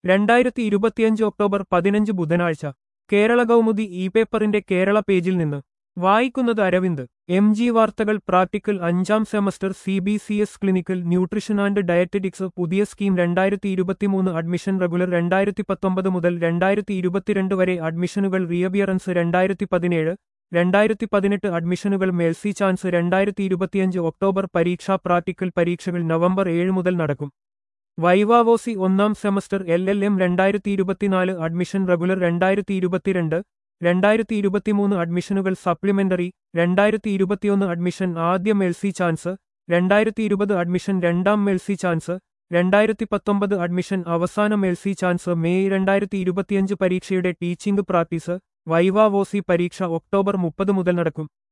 രണ്ടായിരത്തി ഇരുപത്തിയഞ്ച് ഒക്ടോബർ പതിനഞ്ച് ബുധനാഴ്ച കേരള കൗമുദി ഇ പേപ്പറിന്റെ കേരള പേജിൽ നിന്ന് വായിക്കുന്നത് അരവിന്ദ് എം ജി വാർത്തകൾ പ്രാക്ടിക്കൽ അഞ്ചാം semester C B C S clinical nutrition and dietetics പുതിയ സ്കീം രണ്ടായിരത്തി ഇരുപത്തിമൂന്ന് അഡ്മിഷൻ റെഗുലർ രണ്ടായിരത്തി പത്തൊമ്പത് മുതൽ രണ്ടായിരത്തി ഇരുപത്തിരണ്ട് വരെ അഡ്മിഷനുകൾ റീഅബിയറൻസ് രണ്ടായിരത്തി പതിനേഴ് രണ്ടായിരത്തി പതിനെട്ട് അഡ്മിഷനുകൾ മേൽസി ചാൻസ് രണ്ടായിരത്തി ഇരുപത്തിയഞ്ച് ഒക്ടോബർ പരീക്ഷാ പ്രാക്ടിക്കൽ പരീക്ഷകൾ നവംബർ ഏഴ് മുതൽ നടക്കും വൈവാവോസി ഒന്നാം സെമസ്റ്റർ എൽ എൽ എം രണ്ടായിരത്തി ഇരുപത്തിനാല് അഡ്മിഷൻ റെഗുലർ രണ്ടായിരത്തി ഇരുപത്തിരണ്ട് രണ്ടായിരത്തി ഇരുപത്തിമൂന്ന് അഡ്മിഷനുകൾ സപ്ലിമെന്ററി രണ്ടായിരത്തി ഇരുപത്തിയൊന്ന് അഡ്മിഷൻ ആദ്യ മെൽസി ചാൻസ് രണ്ടായിരത്തി ഇരുപത് അഡ്മിഷൻ രണ്ടാം മെൽസി ചാൻസ് രണ്ടായിരത്തി പത്തൊമ്പത് അഡ്മിഷൻ അവസാന മെൽസി ചാൻസ് മെയ് രണ്ടായിരത്തി ഇരുപത്തിയഞ്ച് പരീക്ഷയുടെ ടീച്ചിംഗ് പ്രാക്ടീസ് വൈവാവോസി പരീക്ഷ ഒക്ടോബർ മുപ്പത് മുതൽ നടക്കും